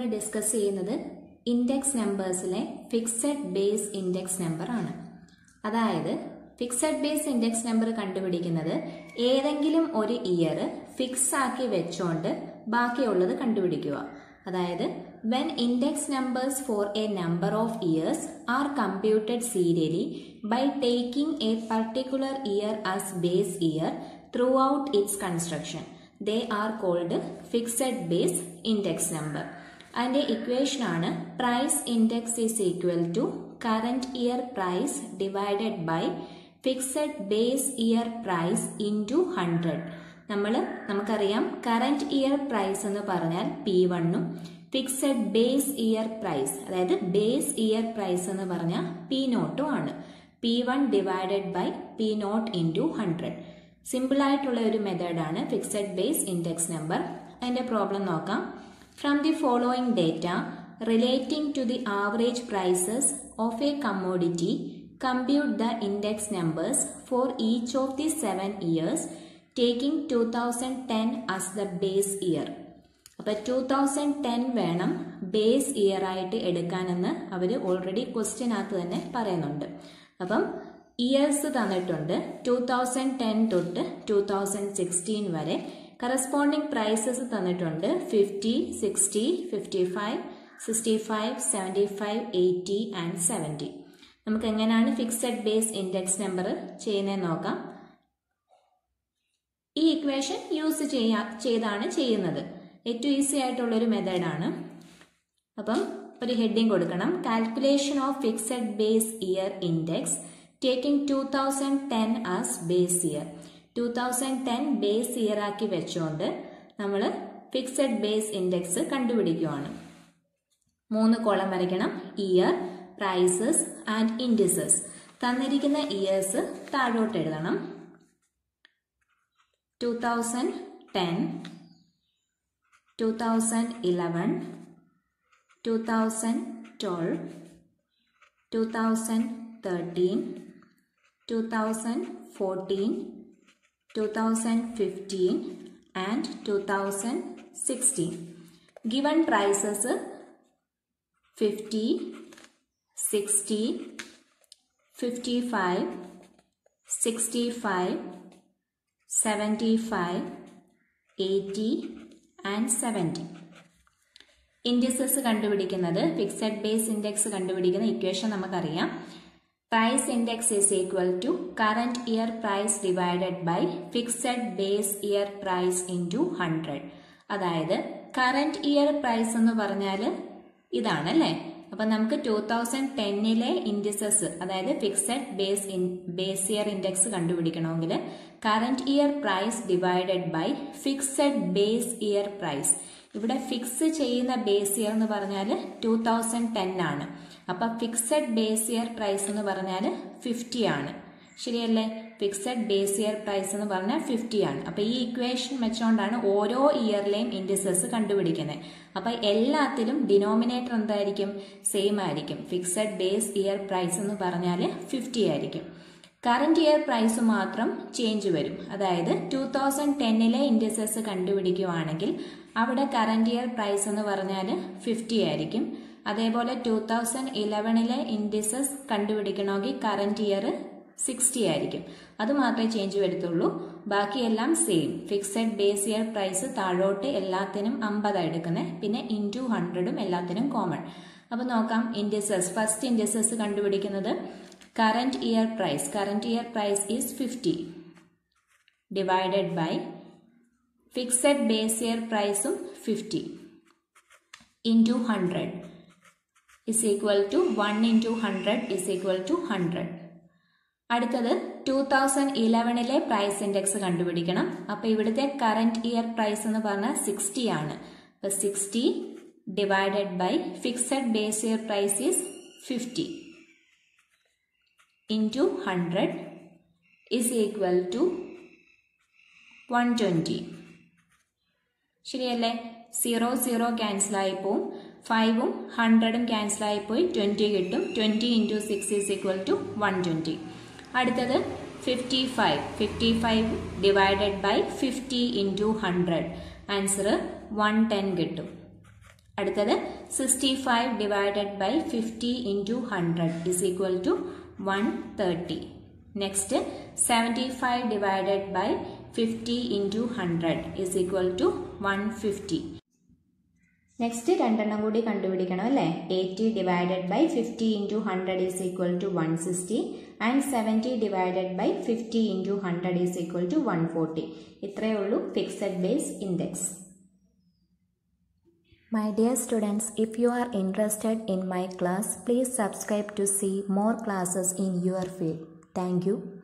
നമ്മളിവിടെ ഡിസ്കസ് ചെയ്യുന്നത് ഇൻഡെക്സ് നമ്പേഴ്സിലെ ഫിക്സഡ് ബേസ് ഇൻഡെക്സ് നമ്പർ ആണ് അതായത് ഫിക്സഡ് ബേസ് ഇൻഡെക്സ് നമ്പർ കണ്ടുപിടിക്കുന്നത് ഏതെങ്കിലും ഒരു ഇയർ ഫിക്സ് ആക്കി വെച്ചോണ്ട് ബാക്കിയുള്ളത് കണ്ടുപിടിക്കുക അതായത് when index numbers for a number of years are computed serially by taking a particular year as base year throughout its construction they are called fixed base index number അതിൻ്റെ equation ആണ് price index is equal to current year price divided by fixed base year price into hundred നമ്മൾ നമുക്കറിയാം current year price എന്ന് പറഞ്ഞാൽ P വണ്ണും fixed base year price അതായത് base year price എന്ന് പറഞ്ഞാൽ പി നോട്ടും ആണ് P one divided by P not into hundred simple ആയിട്ടുള്ള ഒരു മെത്തേഡാണ് ഫിക്സഡ് ബേസ് ഇൻഡെക്സ് നമ്പർ അതിൻ്റെ പ്രോബ്ലം നോക്കാം from the following data relating to the average prices of a commodity compute the index numbers for each of the seven years taking two thousand ten as the base year അപ്പോൾ two thousand ten വേണം base year ആയിട്ട് എടുക്കാനെന്ന് അവർ already ക്വസ്റ്റ്യനകത്ത് തന്നെ പറയുന്നുണ്ട് അപ്പം years തന്നിട്ടുണ്ട് two thousand ten തൊട്ട് two thousand sixteen വരെ കറസ്പോണ്ടിങ് പ്രൈസസ് തന്നിട്ടുണ്ട് fifty sixty fifty five sixty five seventy five eighty and seventy നമുക്ക് എങ്ങനെയാണ് ഫിക്സഡ് ബേസ് ഇൻഡെക്സ് നമ്പർ ചെയ്യുന്നതെന്ന് നോക്കാം ഈ ഇക്വേഷൻ യൂസ് ചെയ്യാ ചെയ്താണ് ചെയ്യുന്നത് ഏറ്റവും ഈസി ആയിട്ടുള്ളൊരു മെത്തേഡാണ് അപ്പം ഒരു ഹെഡിങ് കൊടുക്കണം calculation of fixed base year index taking two thousand ten as base year two thousand ten base year ആക്കി വെച്ചുകൊണ്ട് നമ്മൾ ഫിക്സഡ് ബേസ് ഇൻഡെക്സ് കണ്ടുപിടിക്കുവാണ് മൂന്ന് കോളം വരയ്ക്കണം ഇയർ പ്രൈസസ് ആൻഡ് ഇൻഡിസസ് തന്നിരിക്കുന്ന ഇയേഴ്സ് താഴോട്ട് എഴുതണം two thousand ten two thousand eleven two thousand twelve two thousand thirteen two thousand fourteen two thousand fifteen and two thousand sixteen given prices fifty sixty fifty five sixty five seventy five eighty and seventy indices കണ്ടുപിടിക്കുന്നത് fixed base index കണ്ടുപിടിക്കുന്ന equation നമുക്കറിയാം price index is equal to current year price divided by fixed base year price into hundred അതായത് current year price എന്ന് പറഞ്ഞാൽ ഇതാണ് അല്ലേ അപ്പം നമുക്ക് ടൂ തൗസൻഡ് ടെന്നിലെ ഇൻഡിസസ് അതായത് fixed base in base year index കണ്ടുപിടിക്കണമെങ്കിൽ current year price divided by fixed base year price ഇവിടെ ഫിക്സ് ചെയ്യുന്ന ബേസ് ഇയർ എന്ന് പറഞ്ഞാൽ ടൂ തൗസൻഡ് ടെൻ ആണ് അപ്പം ഫിക്സഡ് ബേസ് ഇയർ പ്രൈസ് എന്ന് പറഞ്ഞാൽ ഫിഫ്റ്റി ആണ് ശരിയല്ലേ ഫിക്സഡ് ബേസ് ഇയർ പ്രൈസ് എന്ന് പറഞ്ഞാൽ ഫിഫ്റ്റി ആണ് അപ്പം ഈ ഇക്വേഷൻ വെച്ചുകൊണ്ടാണ് ഓരോ ഇയറിലെയും ഇൻഡിസസ് കണ്ടുപിടിക്കുന്നത് അപ്പം എല്ലാത്തിലും ഡിനോമിനേറ്റർ എന്തായിരിക്കും സെയിം ആയിരിക്കും ഫിക്സഡ് ബേസ് ഇയർ പ്രൈസ് എന്ന് പറഞ്ഞാൽ ഫിഫ്റ്റി ആയിരിക്കും കറന്റ് ഇയർ പ്രൈസ് മാത്രം ചേഞ്ച് വരും അതായത് ടൂ തൗസൻഡ് ടെന്നിലെ ഇൻഡിസസ് കണ്ടുപിടിക്കുവാണെങ്കിൽ അവിടെ കറന്റ് ഇയർ പ്രൈസ് എന്ന് പറഞ്ഞാൽ ഫിഫ്റ്റി ആയിരിക്കും അതേപോലെ ടൂ തൗസൻഡ് ഇലവനിലെ ഇൻഡിസസ് കണ്ടുപിടിക്കണമെങ്കിൽ കറന്റ് ഇയർ സിക്സ്റ്റി ആയിരിക്കും അത് മാത്രമേ ചേഞ്ച് വരത്തുള്ളൂ ബാക്കിയെല്ലാം same fixed base year price താഴോട്ട് എല്ലാത്തിനും അമ്പതാണ് എടുക്കുന്നത് പിന്നെ ഇൻറ്റു ഹൺഡ്രഡും എല്ലാത്തിനും കോമൺ അപ്പോൾ നോക്കാം ഇൻഡിസസ് ഫസ്റ്റ് ഇൻഡിസസ് കണ്ടുപിടിക്കുന്നത് current year price current year price is fifty divided by fixed base year പ്രൈസും fifty into hundred is equal to one into hundred is equal to hundred അടുത്തത് two thousand ഇലവനിലെ price index കണ്ടുപിടിക്കണം അപ്പോൾ ഇവിടുത്തെ current year price എന്ന് പറഞ്ഞാൽ sixty ആണ് അപ്പോൾ sixty divided by fixed base year price is fifty into hundred is equal to one twenty ശരിയല്ലേ സീറോ സീറോ ക്യാൻസലായി പോവും ഫൈവും ഹൺഡ്രഡും ക്യാൻസലായി പോയി ട്വൻറ്റി കിട്ടും twenty into six is equal to one twenty അടുത്തത് fifty five fifty five divided by fifty into hundred answer one ten കിട്ടും അടുത്തത് sixty five divided by fifty into hundred is equal to one thirty next seventy five divided by fifty into hundred is equal to one fifty next രണ്ടെണ്ണം കൂടി കണ്ടുപിടിക്കണം അല്ലേ eighty divided by fifty into hundred is equal to one sixty and seventy divided by fifty into hundred is equal to one forty ഇത്രയേ ഉള്ളൂ fixed base index My dear students, if you are interested in my class, please subscribe to see more classes in your field. Thank you.